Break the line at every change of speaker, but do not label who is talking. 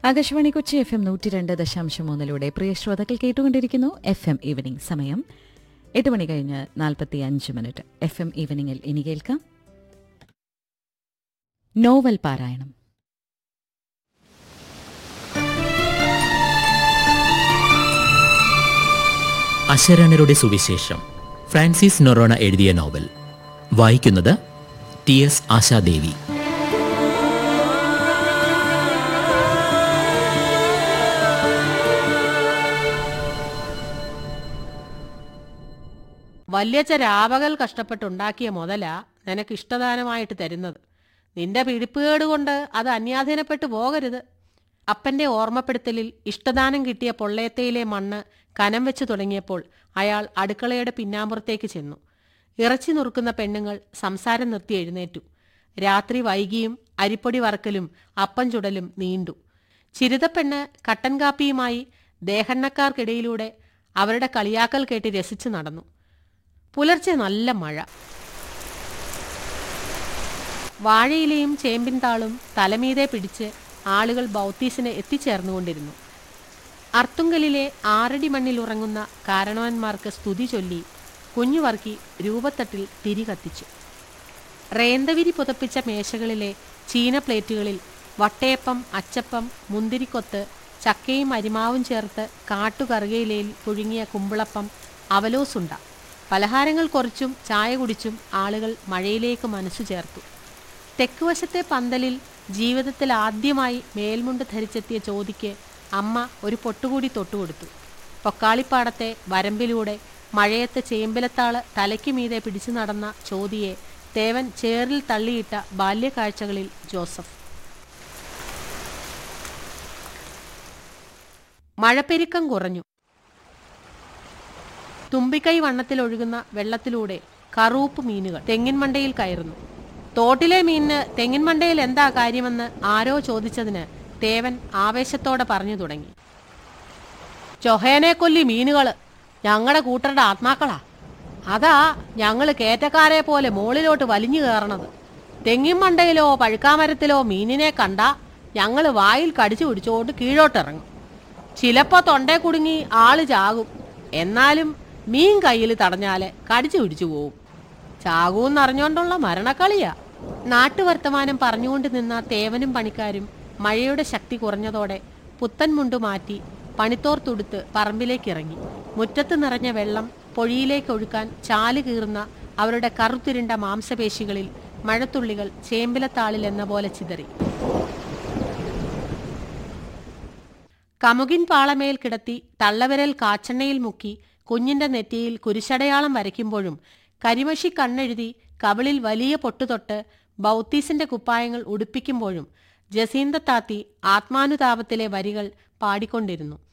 Akashvani Kochi F M നൂറ്റി രണ്ട് ദശാംശം മൂന്നിലൂടെ പ്രിയ ശ്രോതാക്കൾ കേട്ടുകൊണ്ടിരിക്കുന്നു എഫ് എം ഈവനിംഗ് സമയം എട്ട് മണി കഴിഞ്ഞ് നാൽപ്പത്തി അഞ്ച് മിനിറ്റ് എഫ് എം ഈവനിംഗിൽ ഇനി കേൾക്കാം നോവൽ പാരായണം
അശരണരുടെ സുവിശേഷം ഫ്രാൻസിസ് നൊറോണ എഴുതിയ നോവൽ വായിക്കുന്നത് ടി എസ് ആശാദേവി
വല്യച്ഛ രാപകൽ കഷ്ടപ്പെട്ടുണ്ടാക്കിയ മുതലാ നിനക്ക് ഇഷ്ടദാനമായിട്ട് തരുന്നത് നിന്റെ പിടിപ്പുകേട് കൊണ്ട് അത് അന്യാധീനപ്പെട്ടു പോകരുത് അപ്പന്റെ ഓർമ്മപ്പെടുത്തലിൽ ഇഷ്ടദാനം കിട്ടിയ പൊള്ളയത്തയിലെ മണ്ണ് കനം വെച്ചു തുടങ്ങിയപ്പോൾ അയാൾ അടുക്കളയുടെ പിന്നാമ്പുറത്തേക്ക് ചെന്നു ഇറച്ചി നുറുക്കുന്ന പെണ്ണുങ്ങൾ സംസാരം നിർത്തി എഴുന്നേറ്റു രാത്രി വൈകിയും അരിപ്പൊടി വറക്കലും അപ്പം ചുടലും നീണ്ടു ചിരിതപ്പെണ്ണ് കട്ടൻ കാപ്പിയുമായി ദേഹണ്ണക്കാർക്കിടയിലൂടെ അവരുടെ കളിയാക്കൽ കേട്ട് രസിച്ചു നടന്നു പുലർച്ചെ നല്ല മഴ വാഴയിലയും ചേമ്പിൻ താളും തലമീതെ പിടിച്ച് ആളുകൾ ബൗത്തീസിന് എത്തിച്ചേർന്നുകൊണ്ടിരുന്നു അർത്തുങ്കലിലെ ആറടി മണ്ണിൽ ഉറങ്ങുന്ന കാരണവന്മാർക്ക് സ്തുതി ചൊല്ലി കുഞ്ഞുവർക്കി രൂപത്തട്ടിൽ തിരി കത്തിച്ചു റേന്തവിരി പുതപ്പിച്ച മേശകളിലെ ചീന പ്ലേറ്റുകളിൽ വട്ടയപ്പം അച്ചപ്പം മുന്തിരിക്കൊത്ത് ചക്കയും അരിമാവും ചേർത്ത് കാട്ടുകറുകയിലയിൽ പുഴുങ്ങിയ കുമ്പിളപ്പം അവലോസുണ്ട പലഹാരങ്ങൾ കുറച്ചും ചായ കുടിച്ചും ആളുകൾ മഴയിലേക്ക് മനസ്സു ചേർത്തു തെക്കുവശത്തെ പന്തലിൽ ജീവിതത്തിൽ ആദ്യമായി മേൽമുണ്ട് ധരിച്ചെത്തിയ ചോദിക്ക് അമ്മ ഒരു പൊട്ടുകൂടി തൊട്ടുകൊടുത്തു പൊക്കാളിപ്പാടത്തെ വരമ്പിലൂടെ മഴയത്ത് ചേമ്പിലത്താള് തലയ്ക്ക് മീതെ പിടിച്ചു നടന്ന ചോദിയെ തേവൻ ചേറിൽ തള്ളിയിട്ട ബാല്യകാഴ്ചകളിൽ ജോസഫ് മഴപ്പെരുക്കം കുറഞ്ഞു തുമ്പിക്കൈ വണ്ണത്തിൽ ഒഴുകുന്ന വെള്ളത്തിലൂടെ കറൂപ്പ് മീനുകൾ തെങ്ങിൻമണ്ടയിൽ കയറുന്നു തോട്ടിലെ മീനിന് തെങ്ങിൻമണ്ടയിൽ എന്താ കാര്യമെന്ന് ആരോ ചോദിച്ചതിന് തേവൻ ആവേശത്തോടെ പറഞ്ഞു തുടങ്ങി ചൊഹേനെ കൊല്ലി മീനുകള് ഞങ്ങളുടെ കൂട്ടരുടെ ആത്മാക്കളാ അതാ ഞങ്ങൾ കേറ്റക്കാരെ പോലെ മുകളിലോട്ട് വലിഞ്ഞു കയറണത് തെങ്ങിൻമണ്ടയിലോ പഴുക്കാമരത്തിലോ മീനിനെ കണ്ട ഞങ്ങൾ വായിൽ കടിച്ചു പിടിച്ചോണ്ട് കീഴോട്ടിറങ്ങും ചിലപ്പോ തൊണ്ടേ കുടുങ്ങി ആള് ചാകും എന്നാലും മീൻ കയ്യിൽ തടഞ്ഞാല് കടിച്ചു പിടിച്ചു പോവും ചാകൂന്നറിഞ്ഞോണ്ടുള്ള മരണക്കളിയാ നാട്ടുവർത്തമാനം പറഞ്ഞുകൊണ്ട് നിന്ന തേവനും പണിക്കാരും മഴയുടെ ശക്തി കുറഞ്ഞതോടെ പുത്തൻ മുണ്ടു മാറ്റി പണിത്തോർത്തുടുത്ത് പറമ്പിലേക്ക് ഇറങ്ങി മുറ്റത്ത് നിറഞ്ഞ വെള്ളം പൊഴിയിലേക്ക് ഒഴുക്കാൻ ചാല് കീറുന്ന അവരുടെ കറുത്തിരുണ്ട മാംസപേശികളിൽ മഴത്തുള്ളികൾ ചേമ്പിലത്താളിൽ എന്ന പോലെ ചിതറി കമുകിൻ പാളമേൽ കിടത്തി തള്ളവിരൽ കാച്ചെണ്ണയിൽ മുക്കി കുഞ്ഞിന്റെ നെറ്റിയിൽ കുരിശടയാളം വരയ്ക്കുമ്പോഴും കരിമഷി കണ്ണെഴുതി കവിളിൽ വലിയ പൊട്ടുതൊട്ട് ബൗത്തീസിന്റെ കുപ്പായങ്ങൾ ഉടുപ്പിക്കുമ്പോഴും ജസീന്ത താത്തി ആത്മാനുതാപത്തിലെ വരികൾ പാടിക്കൊണ്ടിരുന്നു